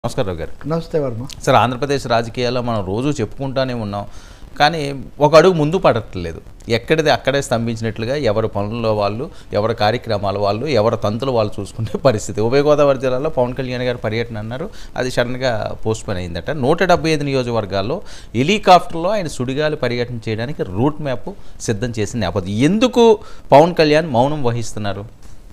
నమస్కారం రావు గారు నమస్తే వర్మ సార్ ఆంధ్రప్రదేశ్ రాజకీయాల్లో మనం రోజు చెప్పుకుంటానే ఉన్నాం కానీ ఒక అడుగు ముందు పడట్లేదు ఎక్కడిది అక్కడే స్తంభించినట్లుగా ఎవరి పనుల్లో వాళ్ళు ఎవరి కార్యక్రమాల వాళ్ళు ఎవరి తంతులు వాళ్ళు చూసుకునే పరిస్థితి ఉభయ గోదావరి జిల్లాలో పవన్ కళ్యాణ్ గారి పర్యటన అన్నారు అది సడన్గా పోస్ట్ పోన్ అయిందట నూట డెబ్బై ఐదు నియోజకవర్గాల్లో హెలికాప్టర్లో ఆయన సుడిగాలి పర్యటన చేయడానికి రూట్ మ్యాప్ సిద్ధం చేసిన నేపథ్యం ఎందుకు పవన్ కళ్యాణ్ మౌనం వహిస్తున్నారు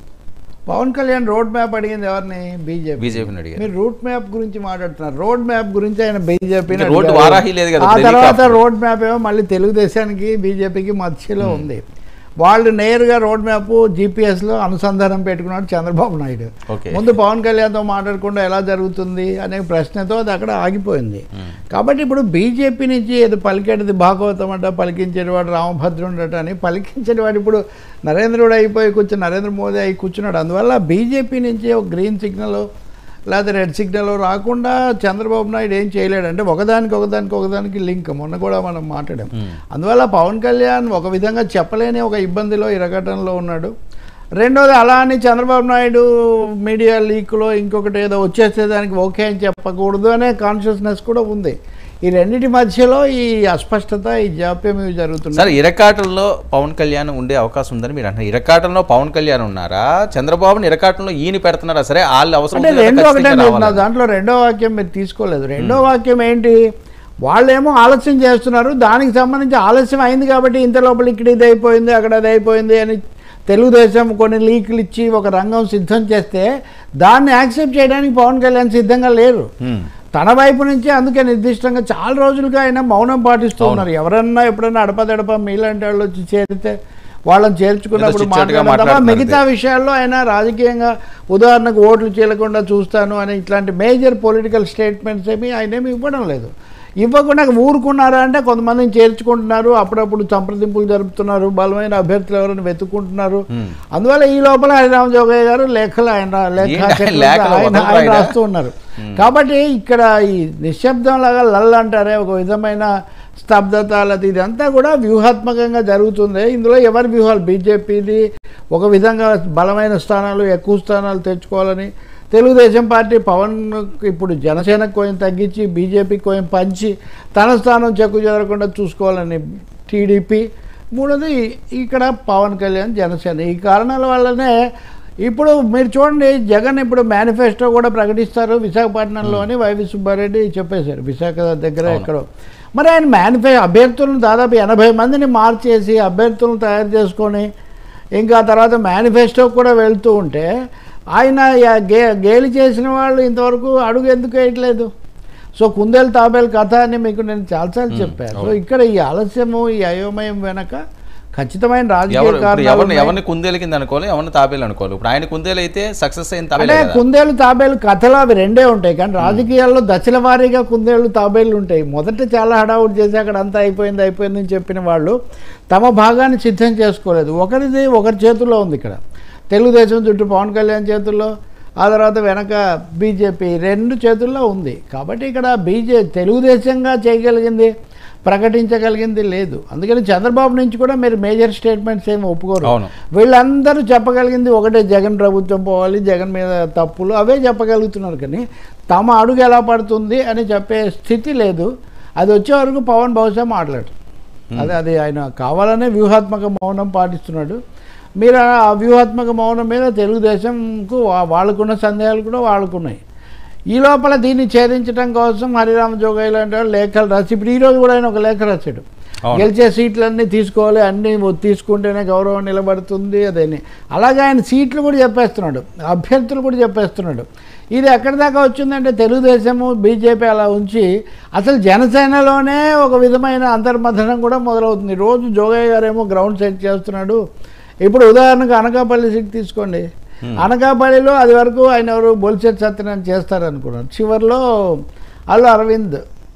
పవన్ కళ్యాణ్ రోడ్ మ్యాప్ అడిగింది ఎవరిని బీజేపీ బీజేపీని అడిగారు మీరు రూట్ మ్యాప్ గురించి మాట్లాడుతున్నారు రోడ్ మ్యాప్ గురించి ఆయన బీజేపీ ఇంకా రోడ్డు వారాహి లేదు కదా, ఆ ఇప్పుడు తర్వాత హెలికాప్టర్. రోడ్ మ్యాప్ ఏమో మళ్ళీ తెలుగుదేశానికి బీజేపీకి మధ్యలో ఉంది వాళ్ళు నేరుగా రోడ్ మ్యాప్ జీపీఎస్ లో అనుసంధానం పెట్టుకున్నాడు చంద్రబాబు నాయుడు ఓకే. ముందు పవన్ కళ్యాణ్తో మాట్లాడకుండా ఎలా జరుగుతుంది అనే ప్రశ్నతో అది అక్కడ ఆగిపోయింది కాబట్టి ఇప్పుడు బీజేపీ నుంచి ఏదో పలికేటిది భాగవతం అంట పలికించేవాడు రామభద్రుడు అట అని పలికించేవాడు ఇప్పుడు నరేంద్రుడు అయిపోయి కూర్చుని నరేంద్ర మోదీ అయి కూర్చున్నాడు అందువల్ల బీజేపీ నుంచి ఒక గ్రీన్ సిగ్నల్ లేకపోతే రెడ్ సిగ్నల్ రాకుండా చంద్రబాబు నాయుడు ఏం చేయలేడు అంటే ఒకదానికి ఒకదానికి ఒకదానికి లింక్ మొన్న కూడా మనం మాట్లాడాం అందువల్ల పవన్ కళ్యాణ్ ఒక విధంగా చెప్పలేని ఒక ఇబ్బందిలో ఇరగటంలో ఉన్నాడు రెండోది అలా అని చంద్రబాబు నాయుడు మీడియా లీక్లో ఇంకొకటి ఏదో వచ్చేస్తే దానికి ఓకే అని చెప్పకూడదు అనే కాన్షియస్నెస్ కూడా ఉంది ఈ రెండింటి మధ్యలో ఈ అస్పష్టత ఈ జాప్యం ఇవి జరుగుతున్నాయి సార్ ఇరకాటంలో పవన్ కళ్యాణ్ ఉండే అవకాశం ఉందని మీరు అంటున్నారు ఇరకాటంలో పవన్ కళ్యాణ్ ఉన్నారా చంద్రబాబుని ఇరకాటంలో ఈయన పెడుతున్నారా సరే వాళ్ళు అవసరం అంటే ఉంది కదా, రెండో ఒకటే ఖచ్చితంగా నేను నా రావాలని. దాంట్లో రెండో వాక్యం మీరు తీసుకోలేదు రెండో వాక్యం ఏంటి వాళ్ళేమో ఆలస్యం చేస్తున్నారు దానికి సంబంధించి ఆలస్యం అయింది కాబట్టి ఇంత లోపల ఇక్కడ ఇది అయిపోయింది అక్కడ అది అయిపోయింది అని తెలుగుదేశం కొన్ని లీకులు ఇచ్చి ఒక రంగం సిద్ధం చేస్తే దాన్ని యాక్సెప్ట్ చేయడానికి పవన్ కళ్యాణ్ సిద్ధంగా లేరు హ్మ్. తన వైపు నుంచి అందుకే నిర్దిష్టంగా చాలా రోజులుగా ఆయన మౌనం పాటిస్తూ ఉన్నారు ఎవరన్నా ఎప్పుడన్నా అడపదడప మీలాంటి వాళ్ళు వచ్చి చేరితే వాళ్ళని చేర్చుకున్నప్పుడు ఏదో చిట్చాటుగా మాట్లాడదామా మాట్లాడుతున్నారు మిగతా విషయాల్లో ఆయన రాజకీయంగా ఉదాహరణకు ఓట్లు చేయకుండా చూస్తాను అని ఇట్లాంటి మేజర్ పొలిటికల్ స్టేట్మెంట్స్ ఏమి ఆయన ఏమి ఇవ్వడం లేదు ఇవ్వకుండా ఊరుకున్నారా అంటే కొంతమందిని చేర్చుకుంటున్నారు అప్పుడప్పుడు సంప్రదింపులు జరుపుతున్నారు బలమైన అభ్యర్థులు ఎవరైనా వెతుక్కుంటున్నారు అందువల్ల ఈ లోపల హరిరామ జోగయ్య గారు లేఖలు ఆయన రా- లేఖ ఏంటి ఆయన చక్రం లేఖలు ఆయన వదలరా ఆయన ఆయన? రాస్తూ ఉన్నారు కాబట్టి ఇక్కడ ఈ నిశ్శబ్దం లాగా లల్ అంటారే ఒక విధమైన స్తబ్దత లేదా ఇదంతా కూడా వ్యూహాత్మకంగా జరుగుతుంది ఇందులో ఎవరి వ్యూహాలు బీజేపీది ఒక విధంగా బలమైన స్థానాలు ఎక్కువ స్థానాలు తెచ్చుకోవాలని తెలుగుదేశం పార్టీ పవన్ ఇప్పుడు జనసేనకు కొంచెం తగ్గించి బీజేపీకి కొంచెం పంచి తన స్థానం చెక్కు చెదరకుండా చూసుకోవాలని టీడీపీ మూడోది ఇక్కడ పవన్ కళ్యాణ్ జనసేన ఈ కారణాల వల్లనే ఇప్పుడు మీరు చూడండి జగన్ ఇప్పుడు మేనిఫెస్టో కూడా ప్రకటిస్తారు విశాఖపట్నంలోని వైవి సుబ్బారెడ్డి చెప్పేశారు విశాఖ దగ్గర ఎక్కడో మరి ఆయన మేనిఫె అభ్యర్థులను దాదాపు ఎనభై మందిని మార్చేసి అభ్యర్థులను తయారు చేసుకొని ఇంకా తర్వాత మేనిఫెస్టో కూడా వెళ్తూ ఉంటే ఆయన యా- గే గేలి చేసిన వాళ్ళు ఇంతవరకు అడుగు ఎందుకు వేయట్లేదు సో కుందేలు తాబేలు కథ అని మీకు నేను చాలాసార్లు చెప్పాను సో ఇక్కడ ఈ ఆలస్యము ఈ అయోమయం వెనక ఖచ్చితమైన రాజకీయ ఎవరు ఇప్పుడు కారణాలు ఎవరిని ఉన్నాయి. ఎవరిని కుందేలు కింద అనుకోవాలి ఎవరిని తాబేలు అనుకోవాలి ఇప్పుడు ఆయన కుందేలు అయితే సక్సెస్ అయిన తాబేలే అంటే కదా. కుందేలు తాబేలు కథలు అవి రెండే ఉంటాయి కానీ రాజకీయాల్లో దశల వారీగా కుందేళ్ళు తాబేలు ఉంటాయి మొదట చాలా హడావుడి చేసి అక్కడ అంతా అయిపోయింది అయిపోయింది అని చెప్పిన వాళ్ళు తమ భాగాన్ని సిద్ధం చేసుకోలేదు ఒకరిది ఒకరి చేతుల్లో ఉంది ఇక్కడ తెలుగుదేశం చుట్టూ పవన్ కళ్యాణ్ చేతుల్లో ఆ తర్వాత వెనక బీజేపీ రెండు చేతుల్లో ఉంది కాబట్టి ఇక్కడ బీజే తెలుగుదేశంగా చేయగలిగింది ప్రకటించగలిగింది లేదు అందుకని చంద్రబాబు నుంచి కూడా మీరు మేజర్ స్టేట్మెంట్స్ ఏమి ఒప్పుకోరు అవును వీళ్ళందరూ చెప్పగలిగింది ఒకటే జగన్ ప్రభుత్వం పోవాలి జగన్ మీద తప్పులు అవే చెప్పగలుగుతున్నారు కానీ తమ అడుగు ఎలా పడుతుంది అని చెప్పే స్థితి లేదు అది వచ్చే వరకు పవన్ బహుశా మాట్లాడు అదే అది ఆయన కావాలనే వ్యూహాత్మక మౌనం పాటిస్తున్నాడు మీరు ఆ వ్యూహాత్మక మౌనం మీద తెలుగుదేశంకు వా- వాళ్ళకున్న సందేహాలు కూడా వాళ్ళకున్నాయి ఈ లోపల దీన్ని ఛేదించడం కోసం హరిరామ జోగయ్య లాంటి వాళ్ళు లేఖలు రాసి ఇప్పుడు ఈరోజు కూడా ఆయన ఒక లేఖ రాశాడు అవును. గెలిచే సీట్లన్నీ తీసుకోవాలి అన్నీ తీసుకుంటేనే గౌరవం నిలబడుతుంది అదని అలాగే ఆయన సీట్లు కూడా చెప్పేస్తున్నాడు అభ్యర్థులు కూడా చెప్పేస్తున్నాడు ఇది ఎక్కడి దాకా వచ్చిందంటే తెలుగుదేశము బీజేపీ అలా ఉంచి అసలు జనసేనలోనే ఒక విధమైన అంతర్మథనం కూడా మొదలవుతుంది రోజు జోగయ్య గారేమో గ్రౌండ్ సెట్ చేస్తున్నాడు ఇప్పుడు ఉదాహరణకు అనకాపల్లి సీట్ తీసుకోండి అనకాపల్లిలో అది వరకు ఆయన ఎవరు బొలిశెట్టి సత్యనారాయణ చేస్తారనుకున్నారు చివరిలో అల్లు అరవింద్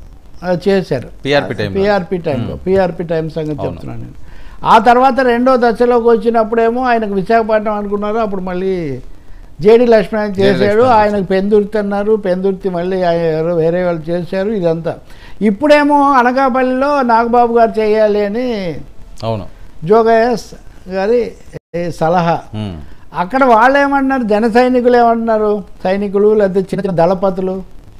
ఆ, చేశారు PRP time లో. పిఆర్పి టైంలో పిఆర్పి టైం సంగతి చెప్తున్నాను నేను ఆ తర్వాత రెండో దశలోకి వచ్చినప్పుడేమో ఆయనకు విశాఖపట్నం అనుకున్నారు అప్పుడు మళ్ళీ జేడి లక్ష్మణ్ చేశాడు లక్ష్మణ్ ఆయనకు పెందుర్తి అన్నారు పెందుర్తి మళ్ళీ ఆయన ఎవరో వేరే వాళ్ళు చేశారు ఇదంతా ఇప్పుడేమో అనకాపల్లిలో నాగబాబు గారు చేయాలి అని అవును జోగయ్య స- గారి ఏ, సలహా హ్మ్. అక్కడ వాళ్ళు ఏమంటున్నారు జన సైనికులు ఏమంటున్నారు సైనికులు లేకపోతే చిన్న చిన్న దళపతులు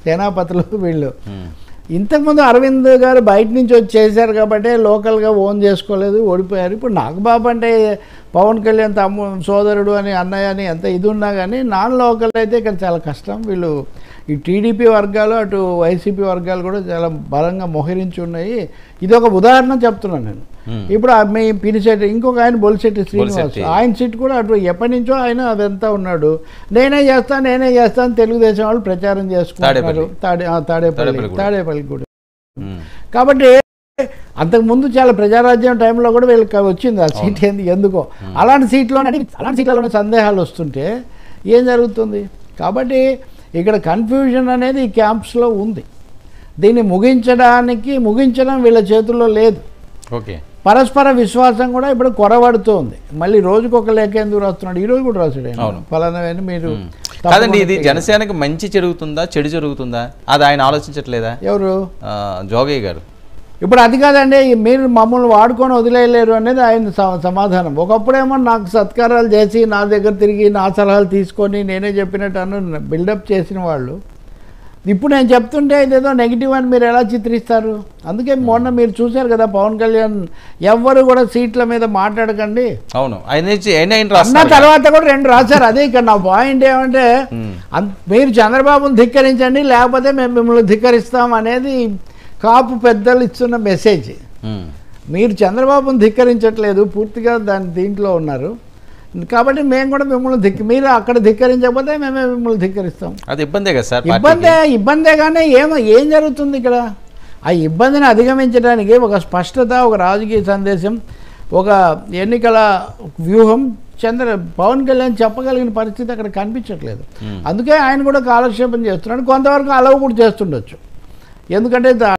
సేనాపతులు వీళ్ళు ఉమ్. ఇంతకుముందు అరవింద్ గారు బయట నుంచి వచ్చి చేశారు కాబట్టి లోకల్గా ఓన్ చేసుకోలేదు ఓడిపోయారు ఇప్పుడు నాగబాబు అంటే పవన్ కళ్యాణ్ తమ్ము సోదరుడు అని అన్నయ్య అని ఎంత ఇది ఉన్నా కానీ నాన్ లోకల్ అయితే ఇక్కడ చాలా కష్టం వీళ్ళు ఈ టీడీపీ వర్గాలు అటు వైసీపీ వర్గాలు కూడా చాలా బలంగా మొహరించి ఉన్నాయి ఇది ఒక ఉదాహరణ చెప్తున్నాను నేను Hmm. ఇప్పుడు ఆ మీ పినిశెట్టి ఇంకొక ఆయన బొలిశెట్టి శ్రీనివాస్ బొలిశెట్టి. ఆయన సీట్ కూడా అటు ఎప్పటి నుంచో ఆయన అదంతా ఉన్నాడు నేనే చేస్తా నేనే చేస్తాను తెలుగుదేశం వాళ్ళు ప్రచారం చేసుకుంటున్నారు తాడేపల్లి. తాడే ఆ, తాడేపల్లి తాడేపల్లి కూడా. తాడేపల్లి కూడా ఉమ్. కాబట్టి అంతకుముందు చాలా ప్రజారాజ్యం టైంలో కూడా వీళ్ళకి వచ్చింది ఆ సీట్ ఏంది ఎందుకో అలాంటి సీట్లో అలాంటి సీట్లలోనే సందేహాలు వస్తుంటే ఏం జరుగుతుంది కాబట్టి ఇక్కడ కన్ఫ్యూజన్ అనేది ఈ క్యాంప్స్లో ఉంది దీన్ని ముగించడానికి ముగించడం వీళ్ళ చేతుల్లో లేదు ఓకే పరస్పర విశ్వాసం కూడా ఇప్పుడు కొరవడుతోంది మళ్ళీ రోజుకు ఒక లేఖ ఎందుకు రాస్తున్నాడు ఈ రోజు కూడా రాశాడు ఆయన. అవును. ఫలానావని మీరు ఉమ్. తప్పకుండా కాదండి ఇది చేయాలి. జనసేనకి మంచి జరుగుతుందా చెడు జరుగుతుందా అది ఆయన ఆలోచించట్లేదా ఎవరు ఆ, జోగయ్య గారు ఇప్పుడు అది కాదండి మీరు మమ్మల్ని వాడుకొని వదిలేయలేరు అనేది ఆయన స- సమాధానం ఒకప్పుడేమో నాకు సత్కారాలు చేసి నా దగ్గర తిరిగి నా సలహాలు తీసుకొని నేనే చెప్పినట్టు అను బిల్డప్ చేసిన వాళ్ళు ఇప్పుడు నేను చెప్తుంటే ఇదేదో నెగిటివ్ అని మీరు ఎలా చిత్రిస్తారు అందుకే మొన్న మీరు చూశారు కదా పవన్ కళ్యాణ్ ఎవ్వరు కూడా సీట్ల మీద మాట్లాడకండి అవును ఆయన నుంచి- ఆయన ఆయన అన్న రాస్తున్నారు కదా. తర్వాత కూడా రెండు రాశారు అదే ఇక్కడ నా పాయింట్ ఏమంటే ఉమ్. అన్- మీరు చంద్రబాబును ధిక్కరించండి లేకపోతే మేము మిమ్మల్ని ధిక్కరిస్తాం అనేది కాపు పెద్దలు ఇస్తున్న మెసేజ్ ఉమ్. మీరు చంద్రబాబును ధిక్కరించట్లేదు పూర్తిగా దాని దీంట్లో ఉన్నారు కాబట్టి మేము కూడా మిమ్మల్ని ధిక్ మీరు అక్కడ ధిక్కరించకపోతే మేమే మిమ్మల్ని ధిక్కరిస్తాం అది ఇబ్బందే కదా సార్ ఇబ్బందే ఇబ్బందే కానీ ఏమో ఏం జరుగుతుంది ఇక్కడ ఆ ఇబ్బందిని అధిగమించడానికి ఒక స్పష్టత ఒక రాజకీయ సందేశం ఒక ఎన్నికల వ్యూహం చంద్ర పవన్ కళ్యాణ్ చెప్పగలిగిన పరిస్థితి అక్కడ కనిపించట్లేదు Hmm. అందుకే ఆయన కూడా కాలక్షేపం చేస్తున్నాడు కొంతవరకు అలవ్ కూడా చేస్తుండొచ్చు ఎందుకంటే ద-